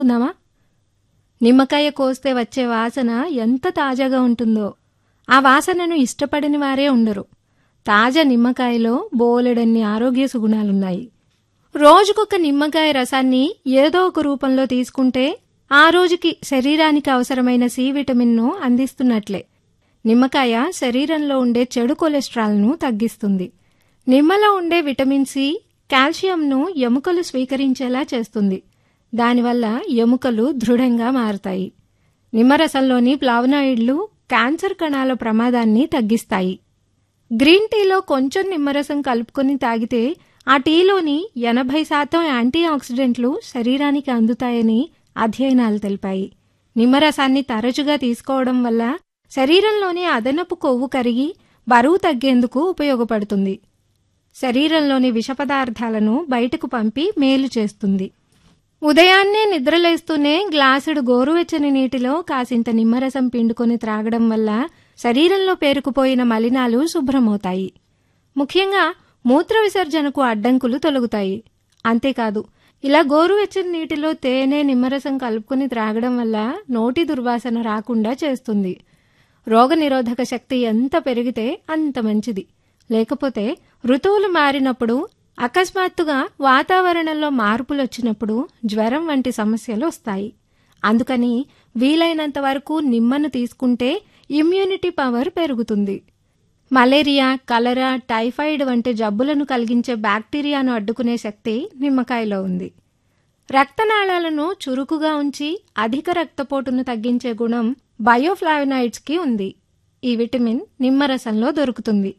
ఉందామా నిమ్మకాయ కోస్తే వచ్చే వాసన ఎంత తాజాగా ఉంటుందో ఆ వాసనను ఇష్టపడని వారే ఉండరు తాజా నిమ్మకాయలో బోలెడన్ని ఆరోగ్య సుగుణాలున్నాయి రోజుకొక నిమ్మకాయ రసాన్ని ఏదో ఒక రూపంలో తీసుకుంటే ఆ రోజుకి శరీరానికి అవసరమైన సి విటమిన్ను అందిస్తున్నట్లే నిమ్మకాయ శరీరంలో ఉండే చెడు కొలెస్ట్రాల్ను తగ్గిస్తుంది నిమ్మలో ఉండే విటమిన్ సి కాల్షియంను ఎముకలు స్వీకరించేలా చేస్తుంది దానివల్ల ఎముకలు దృఢంగా మారతాయి నిమ్మరసంలోని ప్లావనాయిడ్లు క్యాన్సర్ కణాల ప్రమాదాన్ని తగ్గిస్తాయి గ్రీన్ టీలో కొంచెం నిమ్మరసం కలుపుకొని తాగితే ఆ టీలోని ఎనభై శాతం యాంటీ ఆక్సిడెంట్లు శరీరానికి అందుతాయని అధ్యయనాలు తెలిపాయి నిమ్మరసాన్ని తరచుగా తీసుకోవడం వల్ల శరీరంలోని అదనపు కొవ్వు కరిగి బరువు తగ్గేందుకు ఉపయోగపడుతుంది శరీరంలోని విష పదార్థాలను బయటకు పంపి మేలు చేస్తుంది ఉదయాన్నే నిద్రలేస్తూనే గ్లాసుడు గోరువెచ్చని నీటిలో కాసింత నిమ్మరసం పిండుకొని త్రాగడం వల్ల శరీరంలో పేరుకుపోయిన మలినాలు శుభ్రమవుతాయి ముఖ్యంగా మూత్ర విసర్జనకు అడ్డంకులు తొలగుతాయి అంతేకాదు ఇలా గోరువెచ్చని నీటిలో తేనె నిమ్మరసం కలుపుకొని త్రాగడం వల్ల నోటి దుర్వాసన రాకుండా చేస్తుంది రోగనిరోధక శక్తి ఎంత పెరిగితే అంత మంచిది లేకపోతే ఋతువులు మారినప్పుడు అకస్మాత్తుగా వాతావరణంలో మార్పులు వచ్చినప్పుడు జ్వరం వంటి సమస్యలు వస్తాయి అందుకని వీలైనంత వరకు నిమ్మను తీసుకుంటే ఇమ్యూనిటీ పవర్ పెరుగుతుంది మలేరియా కలరా టైఫాయిడ్ వంటి జబ్బులను కలిగించే బ్యాక్టీరియాను అడ్డుకునే శక్తి నిమ్మకాయలో ఉంది రక్తనాళాలను చురుకుగా ఉంచి అధిక రక్తపోటును తగ్గించే గుణం బయోఫ్లావినాయిడ్స్కి ఉంది ఈ విటమిన్ నిమ్మరసంలో దొరుకుతుంది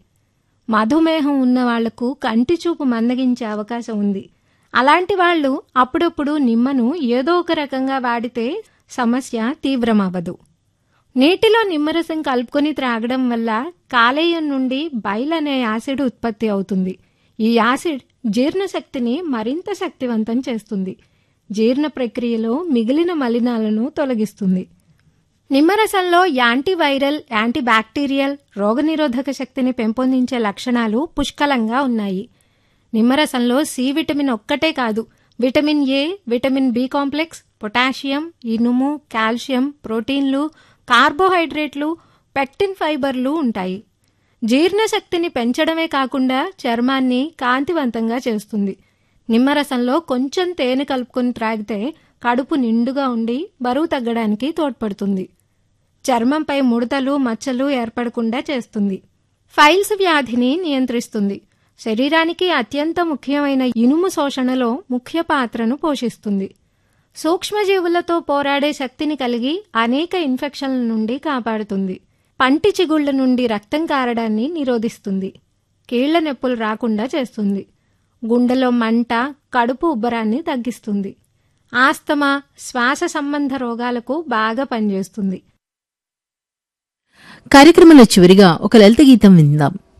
మధుమేహం ఉన్న వాళ్లకు కంటి చూపు మందగించే అవకాశం ఉంది అలాంటి వాళ్ళు అప్పుడప్పుడు నిమ్మను ఏదో ఒక రకంగా వాడితే సమస్య తీవ్రమవ్వదు నీటిలో నిమ్మరసం కలుపుకొని త్రాగడం వల్ల కాలేయం నుండి బైల్ అనే యాసిడ్ ఉత్పత్తి అవుతుంది ఈ యాసిడ్ జీర్ణశక్తిని మరింత శక్తివంతం చేస్తుంది జీర్ణ ప్రక్రియలో మిగిలిన మలినాలను తొలగిస్తుంది నిమ్మరసంలో యాంటీవైరల్ యాంటీబ్యాక్టీరియల్ రోగనిరోధక శక్తిని పెంపొందించే లక్షణాలు పుష్కలంగా ఉన్నాయి నిమ్మరసంలో సి విటమిన్ ఒక్కటే కాదు vitamin A vitamin B complex potassium ఇనుము కాల్షియం ప్రోటీన్లు కార్బోహైడ్రేట్లు పెక్టిన్ ఫైబర్లు ఉంటాయి జీర్ణశక్తిని పెంచడమే కాకుండా చర్మాన్ని కాంతివంతంగా చేస్తుంది నిమ్మరసంలో కొంచెం తేనె కలుపుకొని త్రాగితే కడుపు నిండుగా ఉండి బరువు తగ్గడానికి తోడ్పడుతుంది చర్మంపై ముడతలు మచ్చలు ఏర్పడకుండా చేస్తుంది ఫైల్స్ వ్యాధిని నియంత్రిస్తుంది శరీరానికి అత్యంత ముఖ్యమైన ఇనుము శోషణలో ముఖ్య పాత్రను పోషిస్తుంది సూక్ష్మజీవులతో పోరాడే శక్తిని కలిగి అనేక ఇన్ఫెక్షన్ల నుండి కాపాడుతుంది పంటి చిగుళ్ల నుండి రక్తం కారడాన్ని నిరోధిస్తుంది కీళ్ల నొప్పులు రాకుండా చేస్తుంది గుండెలో మంట కడుపు ఉబ్బరాన్ని తగ్గిస్తుంది ఆస్తమా శ్వాస సంబంధ రోగాలకు బాగా పనిచేస్తుంది కార్యక్రమంలో చివరిగా ఒక లలిత గీతం విందాం